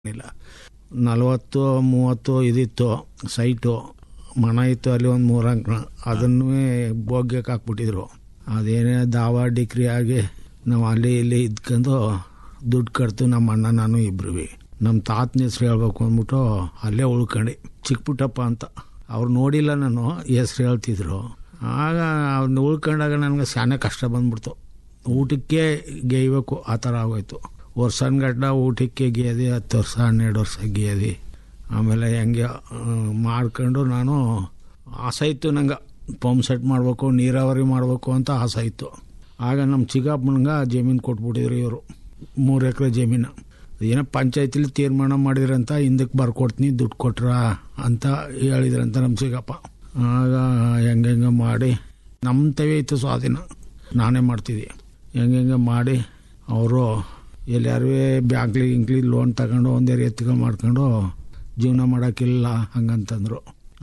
ಇಲ್ಲ ನಲವತ್ತು ಮೂವತ್ತು ಇದಿತ್ತು ಸೈಟು ಮನ ಇತ್ತು ಅಲ್ಲಿ ಒಂದು ಮೂರು ಅಂಕ ಅದನ್ನು ಬೋಗ್ಯಕ್ಕೆ ಹಾಕ್ಬಿಟ್ಟಿದ್ರು ಅದೇನೇ ದಾವ ಡಿಗ್ರಿ ಆಗಿ ನಾವು ಅಲ್ಲಿ ಇಲ್ಲಿ ಇದ್ಕೊಂಡು ದುಡ್ಡು ಕಟ್ತು ನಮ್ಮ ಅಣ್ಣ ನಾನು ಇಬ್ರು ನಮ್ಮ ತಾತನ ಹೆಸ್ರು ಹೇಳ್ಬೇಕು ಅಂದ್ಬಿಟ್ಟು ಅಲ್ಲೇ ಉಳ್ಕೊಂಡು ಚಿಕ್ಕಪುಟ್ಟಪ್ಪ ಅಂತ ಅವ್ರು ನೋಡಿಲ್ಲ ನಾನು ಹೆಸ್ರು ಹೇಳ್ತಿದ್ರು ಆಗ ಅವ್ರನ್ನ ಉಳ್ಕೊಂಡಾಗ ನನಗೆ ಶಾನೆ ಕಷ್ಟ ಬಂದ್ಬಿಡ್ತು ಊಟಕ್ಕೆ ಗೇಯ್ಬೇಕು ಆ ಥರ ಆಗೋಯ್ತು ವರ್ಷನ್ಗಟ್ಟ ಊಟಕ್ಕೆ ಗೇದಿ ಹತ್ತು ವರ್ಷ ಹನ್ನೆರಡು ವರ್ಷ ಗೇದಿ ಆಮೇಲೆ ಹೆಂಗೆ ಆ, ಮಾಡ್ಕೊಂಡು ನಾನು ಆಸೆ ಇತ್ತು ನಂಗೆ ಪಂಪ್ ಸೆಟ್ ಮಾಡಬೇಕು ನೀರಾವರಿ ಮಾಡಬೇಕು ಅಂತ ಆಸೆ ಇತ್ತು ಆಗ ನಮ್ಮ ಚಿಕ್ಕಪ್ಪನಿಗೆ ಜಮೀನು ಕೊಟ್ಬಿಟ್ಟಿದ್ರು ಇವರು ಮೂರು ಎಕರೆ ಜಮೀನು ಏನೋ ಪಂಚಾಯತಿಲಿ ತೀರ್ಮಾನ ಮಾಡಿದ್ರಂತ ಹಿಂದಕ್ಕೆ ಬರ್ಕೊಡ್ತೀನಿ ದುಡ್ಡು ಕೊಟ್ರ ಅಂತ ಹೇಳಿದ್ರಂತ ನಮ್ಮ ಚಿಕ್ಕಪ್ಪ ಆಗ ಹೆಂಗೆ ಹೆಂಗೆ ಮಾಡಿ ನಮ್ಮ ತವೆ ಇತ್ತು ಸ್ವಾಧೀನ ನಾನೇ ಮಾಡ್ತಿದ್ದೆ ಹೆಂಗೆ ಹೆಂಗೆ ಮಾಡಿ ಅವರು ಎಲ್ಲಾರು ಬ್ಯಾಂಕ್ಲಿ ಗಿಂಕ್ಲಿ ಲೋನ್ ತಗೊಂಡು ಒಂದೇ ಎತ್ತಿಗೆ ಮಾಡ್ಕೊಂಡು ಜೀವನ ಮಾಡೋಕ್ಕಿಲ್ಲ ಹಂಗಂತಂದರು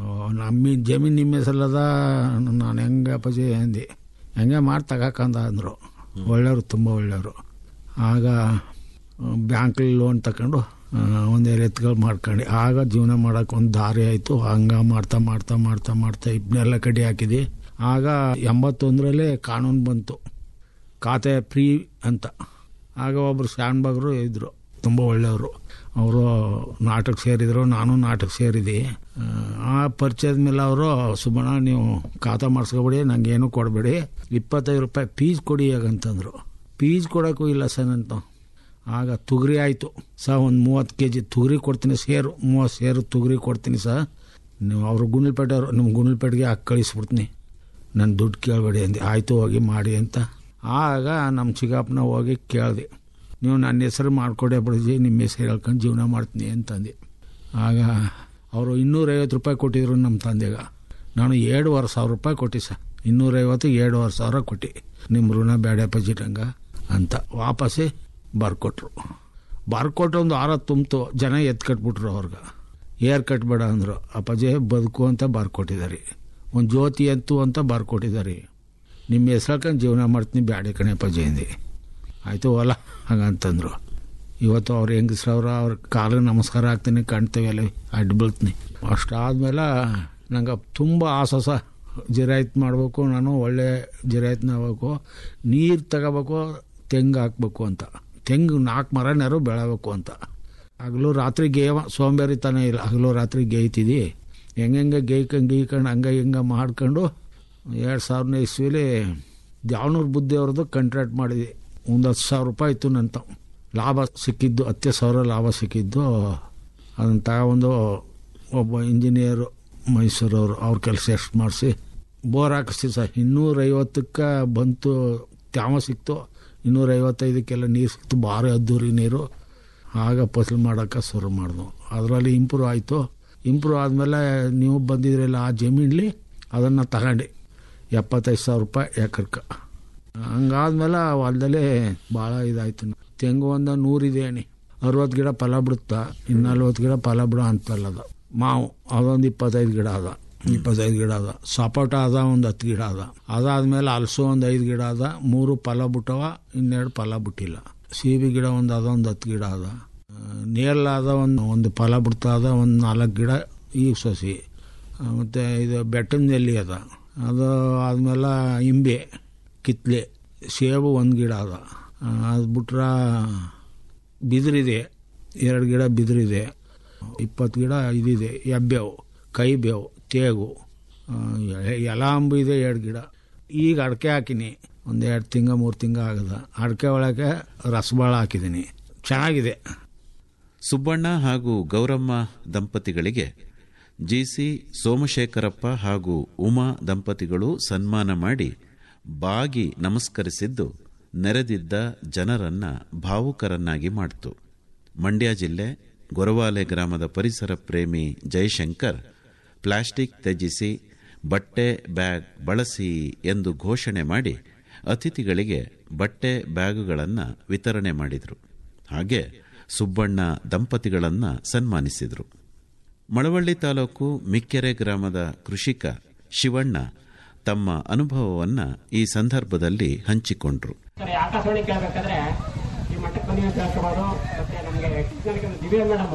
ನಮ್ಮ ಜಮೀನು ನಿಮ್ಮ ಹೆಸರಲ್ಲದ ನಾನು ಹೆಂಗೆ ಅಪ್ಪಾಜಿ ಅಂದೆ ಹೆಂಗೆ ಮಾಡಿ ತಗೋಕಂದ ಅಂದರು ಒಳ್ಳೆಯವರು ತುಂಬ ಒಳ್ಳೆಯವರು ಆಗ ಬ್ಯಾಂಕಲ್ಲಿ ಲೋನ್ ತಗೊಂಡು ಒಂದೆರಡು ಎತ್ತುಗಳು ಮಾಡ್ಕೊಂಡು ಆಗ ಜೀವನ ಮಾಡೋಕೆ ಒಂದು ದಾರಿ ಆಯಿತು ಹಂಗ ಮಾಡ್ತಾ ಮಾಡ್ತಾ ಮಾಡ್ತಾ ಮಾಡ್ತಾ ಇಬ್ಬನೆಲ್ಲ ಕಡಿ ಹಾಕಿದೆ ಆಗ ಎಂಬತ್ತೊಂದರಲ್ಲೇ ಕಾನೂನು ಬಂತು ಖಾತೆ ಫ್ರೀ ಅಂತ ಆಗ ಒಬ್ಬರು ಶಾನ್ಬಾಗ್ರು ಇದ್ದರು ತುಂಬ ಒಳ್ಳೆಯವರು ಅವರು ನಾಟಕ ಸೇರಿದರು ನಾನು ನಾಟಕ ಸೇರಿದೆ ಆ ಪರಿಚಯದ ಮೇಲೆ ಅವರು ಸುಬ್ಬಣ್ಣ ನೀವು ಖಾತಾ ಮಾಡಿಸ್ಕೊಬೇಡಿ ನಂಗೆ ಏನೂ ಕೊಡಬೇಡಿ ಇಪ್ಪತ್ತೈದು ರೂಪಾಯಿ ಫೀಸ್ ಕೊಡಿ ಅಂತಂದರು ಫೀಸ್ ಕೊಡೋಕ್ಕೂ ಇಲ್ಲ ಸರ್ ಅಂತ ಆಗ ತುಗರಿ ಆಯಿತು ಸಹ ಒಂದು ಮೂವತ್ತು ಕೆ ಜಿ ತುಗರಿ ಕೊಡ್ತೀನಿ ಸೇರು ಮೂವತ್ತು ಸೇರು ತುಗರಿ ಕೊಡ್ತೀನಿ ಸರ್ ನೀವು ಅವರು ಗುಂಡ್ಲಪೇಟೆಯವರು ನಿಮ್ಮ ಗುಂಡ್ಲಪೇಟೆಗೆ ಹಾಕಿ ಕಳಿಸ್ಬಿಡ್ತೀನಿ ನನ್ನ ದುಡ್ಡು ಕೇಳಬೇಡಿ ಅಂದೆ ಆಯಿತು ಹೋಗಿ ಮಾಡಿ ಅಂತ ಆಗ ನಮ್ಮ ಚಿಕ್ಕಪ್ಪನ ಹೋಗಿ ಕೇಳಿದೆ ನೀವು ನನ್ನ ಹೆಸರು ಮಾಡಿಕೊಡೇ ಬಿಡಿಸಿ ನಿಮ್ಮ ಹೆಸರು ಹೇಳ್ಕೊಂಡು ಜೀವನ ಮಾಡ್ತೀನಿ ಅಂತಂದೆ ಆಗ ಅವರು ಇನ್ನೂರೈವತ್ತು ರೂಪಾಯಿ ಕೊಟ್ಟಿದ್ರು ನಮ್ಮ ತಂದೆಗೆ ನಾನು ಎರಡೂವರೆ ಸಾವಿರ ರೂಪಾಯಿ ಕೊಟ್ಟು ಸರ್ ಇನ್ನೂರೈವತ್ತು ಎರಡೂವರೆ ಸಾವಿರ ಕೊಟ್ಟು ನಿಮ್ಮ ಋಣ ಬೇಡ ಪಜಿಟಂಗ ಅಂತ ವಾಪಸ್ಸೇ ಬರ್ಕೊಟ್ರು ಬರ್ಕೊಟ್ಟು ಒಂದು ವಾರ ತುಂಬಿತು ಜನ ಎತ್ತು ಕಟ್ಬಿಟ್ರು ಅವ್ರಿಗೆ ಏರ್ ಕಟ್ಬೇಡ ಅಂದರು ಅಪ್ಪಾಜಿ ಬದುಕು ಅಂತ ಬರ್ಕೊಟ್ಟಿದ್ದಾರೆ ಒಂದು ಜ್ಯೋತಿ ಎತ್ತು ಅಂತ ಬರ್ಕೊಟ್ಟಿದ್ದಾರೆ ನಿಮ್ಮ ಹೆಸ್ರಕಂಡು ಜೀವನ ಮಾಡ್ತೀನಿ ಬ್ಯಾಡೆ ಕಣೆ ಅಪ್ಪಾಜಿ ಅಂದೆ ಆಯಿತು ಹೊಲ ಹಾಗಂತಂದ್ರು ಇವತ್ತು ಅವ್ರು ಹೆಂಗಸ್ರವ್ರ ಅವ್ರ ಕಾಲಿಗೆ ನಮಸ್ಕಾರ ಹಾಕ್ತೀನಿ ಕಾಣ್ತೇವೆ ಅಲ್ಲಿ ಅಡ್ಡ ಬೀಳ್ತೀನಿ ಅಷ್ಟಾದ್ಮೇಲೆ ನಂಗೆ ತುಂಬ ಆಸಸ ಜಿರಾಯ್ತು ಮಾಡಬೇಕು ನಾನು ಒಳ್ಳೆ ಜಿರಾಯ್ತನ ಆಗಬೇಕು ನೀರು ತಗೋಬೇಕು ತೆಂಗು ಹಾಕ್ಬೇಕು ಅಂತ ತೆಂಗು ನಾಲ್ಕು ಮರನಾರು ಬೆಳಬೇಕು ಅಂತ ಹಗಲು ರಾತ್ರಿ ಗೇವ ಸೋಂಬೇರಿತನ ಇಲ್ಲ ಹಗಲು ರಾತ್ರಿ ಗೇಯ್ತಿದ್ದಿ ಹೆಂಗೆ ಗೇಯ್ಕೊಂಡು ಗೀಯ್ಕೊಂಡು ಹಂಗೆ ಹಿಂಗೆ ಮಾಡ್ಕೊಂಡು ಎರಡು ಸಾವಿರನೇ ಇಸ್ವಿಲಿ ದ್ಯಾವನೂರು ಬುದ್ಧಿ ಅವ್ರದ್ದು ಕಾಂಟ್ರಾಕ್ಟ್ ಮಾಡಿದ್ವಿ ಒಂದು ಹತ್ತು ಸಾವಿರ ರೂಪಾಯಿ ಇತ್ತು ನಂತ ಲಾಭ ಸಿಕ್ಕಿದ್ದು ಹತ್ತು ಸಾವಿರ ಲಾಭ ಸಿಕ್ಕಿದ್ದು ಅದನ್ನು ತಗೊಂಡು ಒಬ್ಬ ಇಂಜಿನಿಯರು ಮೈಸೂರವರು ಅವ್ರ ಕೆಲಸ ಎಷ್ಟು ಮಾಡಿಸಿ ಬೋರ್ ಹಾಕಿಸ್ತೀವಿ ಸರ್ ಇನ್ನೂರೈವತ್ತಕ್ಕೆ ಬಂತು ತ್ಯಾವ ಸಿಕ್ತು ಇನ್ನೂರೈವತ್ತೈದಕ್ಕೆಲ್ಲ ನೀರು ಸಿಕ್ತು ಭಾರಿ ಅದ್ದೂರಿ ನೀರು ಆಗ ಫಸಲು ಮಾಡೋಕ್ಕೆ ಶುರು ಮಾಡಿದ್ವು ಅದರಲ್ಲಿ ಇಂಪ್ರೂವ್ ಆಯಿತು ಇಂಪ್ರೂವ್ ಆದಮೇಲೆ ನೀವು ಬಂದಿದ್ರಲ್ಲ ಆ ಜಮೀನಲ್ಲಿ ಅದನ್ನು ತಗೊಂಡು ಎಪ್ಪತ್ತೈದು ಸಾವಿರ ರೂಪಾಯಿ ಎಕರ್ಕ ಹಂಗಾದ್ಮೇಲೆ ಹೊಲದಲ್ಲೇ ಭಾಳ ಇದಾಯ್ತು ತೆಂಗು ಒಂದು ನೂರಿದೆ ಅಣಿ ಅರವತ್ತು ಗಿಡ ಫಲ ಬಿಡುತ್ತಾ ಇನ್ನು ನಲ್ವತ್ತು ಗಿಡ ಫಲ ಬಿಡೋ ಅಂತಲ್ಲದ ಮಾವು ಅದೊಂದು ಇಪ್ಪತ್ತೈದು ಗಿಡ ಅದ ಇಪ್ಪತ್ತೈದು ಗಿಡ ಅದ ಸಪೋಟ ಅದ ಒಂದು ಹತ್ತು ಗಿಡ ಅದ ಅದಾದ್ಮೇಲೆ ಹಲಸು ಒಂದು ಐದು ಗಿಡ ಅದ ಮೂರು ಫಲ ಬಿಟ್ಟವ ಇನ್ನೆರಡು ಫಲ ಬಿಟ್ಟಿಲ್ಲ ಸೀಬೆ ಗಿಡ ಒಂದು ಅದ ಒಂದು ಹತ್ತು ಗಿಡ ಅದ ನೇರಳ ಅದ ಒಂದು ಒಂದು ಫಲ ಬಿಡ್ತಾ ಅದ ಒಂದು ನಾಲ್ಕು ಗಿಡ ಈಗ ಸಸಿ ಮತ್ತು ಇದು ಬೆಟ್ಟದ ನೆಲ್ಲಿ ಅದ ಅದು ಆದ್ಮೇಲೆ ಇಂಬೆ ಕಿತ್ಲೆ ಸೇಬು ಒಂದು ಗಿಡ ಅದ ಅದು ಬಿಟ್ರೆ ಬಿದಿರಿದೆ ಎರಡು ಗಿಡ ಬಿದಿರಿದೆ ಇಪ್ಪತ್ತು ಗಿಡ ಇದಿದೆ ಎಬ್ಬೇವು ಕೈ ಬೇವು ತೇಗು ಆ, ಎಲೆ- ಎಲ ಅಂಬು ಇದೆ ಎರಡು ಗಿಡ ಈಗ ಅಡಿಕೆ ಹಾಕಿನಿ ಒಂದು ಎರಡು ತಿಂಗ ಮೂರು ತಿಂಗ ಆಗದ ಅಡಿಕೆ ಒಳಗೆ ರಸಬಾಳ ಹಾಕಿದ್ದೀನಿ ಚೆನ್ನಾಗಿದೆ ಸುಬ್ಬಣ್ಣ ಹಾಗೂ ಗೌರಮ್ಮ ದಂಪತಿಗಳಿಗೆ ಜಿಸಿ ಸೋಮಶೇಖರಪ್ಪ ಹಾಗೂ ಉಮಾ ದಂಪತಿಗಳು ಸನ್ಮಾನ ಮಾಡಿ ಬಾಗಿ ನಮಸ್ಕರಿಸಿದ್ದು ನೆರೆದಿದ್ದ ಜನರನ್ನ ಭಾವುಕರನ್ನಾಗಿ ಮಾಡಿತು ಮಂಡ್ಯ ಜಿಲ್ಲೆ ಗೊರವಾಲೆ ಗ್ರಾಮದ ಪರಿಸರ ಪ್ರೇಮಿ ಜಯಶಂಕರ್ ಪ್ಲಾಸ್ಟಿಕ್ ತ್ಯಜಿಸಿ ಬಟ್ಟೆ ಬ್ಯಾಗ್ ಬಳಸಿ ಎಂದು ಘೋಷಣೆ ಮಾಡಿ ಅತಿಥಿಗಳಿಗೆ ಬಟ್ಟೆ ಬ್ಯಾಗುಗಳನ್ನು ವಿತರಣೆ ಮಾಡಿದರು ಹಾಗೆ ಸುಬ್ಬಣ್ಣ ದಂಪತಿಗಳನ್ನ ಸನ್ಮಾನಿಸಿದರು ಮಳವಳ್ಳಿ ತಾಲೂಕು ಮಿಕ್ಕೆರೆ ಗ್ರಾಮದ ಕೃಷಿಕ ಶಿವಣ್ಣ ತಮ್ಮ ಅನುಭವವನ್ನ ಈ ಸಂದರ್ಭದಲ್ಲಿ ಹಂಚಿಕೊಂಡ್ರು ಸರಿ ಆಕಾಶವಾಣಿ ಕೇಳಬೇಕಾದ್ರೆ ಈ ಮಠಕ್ಕೆ ಬನ್ನಿ ಅಂತ ಹೇಳ್ಕೊಬೋದು ಮತ್ತೆ ನಮಗೆ ದಿವ್ಯ ಮೇಡಮ್